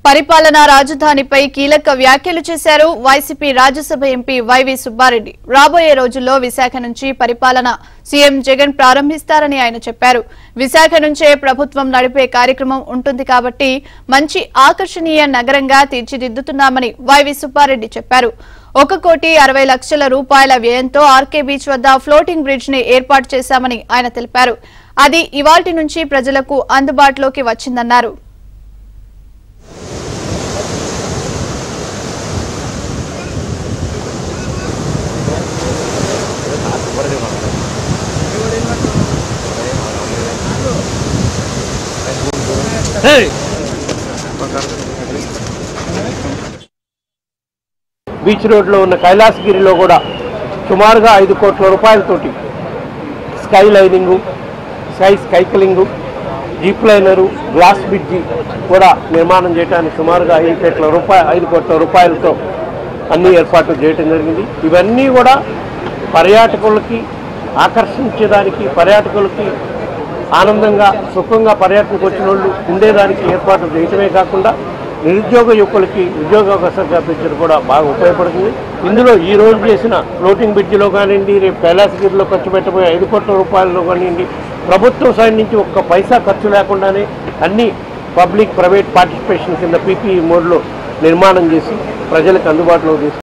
పరిపాలనా రాజధానిపై కీలక వ్యాఖ్యలు చేశారు YCP Rajya Sabha MP YV Subba Reddy రాబోయే రోజుల్లో విశాఖ నుంచి పరిపాలన సీఎం జగన్ ప్రారంభిస్తారని ఆయన చెప్పారు విశాఖ నుంచే ప్రభుత్వం నడిపే కార్యక్రమం ఉంటుంది కాబట్టి మంచి ఆకర్షణీయ నగరంగా తీర్చిదిద్దుతున్నామని వైవి సుబ్బారెడ్డి చెప్పారు ఒక కోటి అరవై లక్షల రూపాయల వ్యయంతో ఆర్కే బీచ్ వద్ద ఫ్లోటింగ్ బ్రిడ్జ్ ని ఏర్పాటు చేశామని ఆయన తెలిపారు అది ఇవాల్టి నుంచి ప్రజలకు అందుబాటులోకి వచ్చిందన్నారు బీచ్ రోడ్లో ఉన్న కైలాసగిరిలో కూడా సుమారుగా ఐదు కోట్ల రూపాయలతోటి స్కై లైనింగు స్కై స్కైకలింగు జీప్ లైనరు గ్లాస్ బ్రిడ్జి కూడా నిర్మాణం చేయడానికి సుమారుగా ఐదు కోట్ల రూపాయ ఐదు కోట్ల రూపాయలతో అన్ని ఏర్పాట్లు చేయడం జరిగింది ఇవన్నీ కూడా పర్యాటకులకి ఆకర్షించడానికి పర్యాటకులకి ఆనందంగా సుఖంగా పర్యటనకు వచ్చిన వాళ్ళు ఉండేదానికి ఏర్పాట్లు చేయటమే కాకుండా నిరుద్యోగ యువకులకి ఉద్యోగ అవకాశాలు కల్పించడం కూడా బాగా ఉపయోగపడుతుంది ఇందులో ఈ రోజు చేసిన ఫ్లోటింగ్ బ్రిడ్జిలో కానివ్వండి రేపు కైలాసగిరిలో ఖర్చు పెట్టబోయే ఐదు కోట్ల రూపాయలలో కానివ్వండి ప్రభుత్వం సైడ్ నుంచి ఒక్క పైసా ఖర్చు లేకుండానే అన్ని పబ్లిక్ ప్రైవేట్ పార్టిసిపేషన్ కింద పీపీఈ మోడ్లో నిర్మాణం చేసి ప్రజలకు అందుబాటులో తీసుకు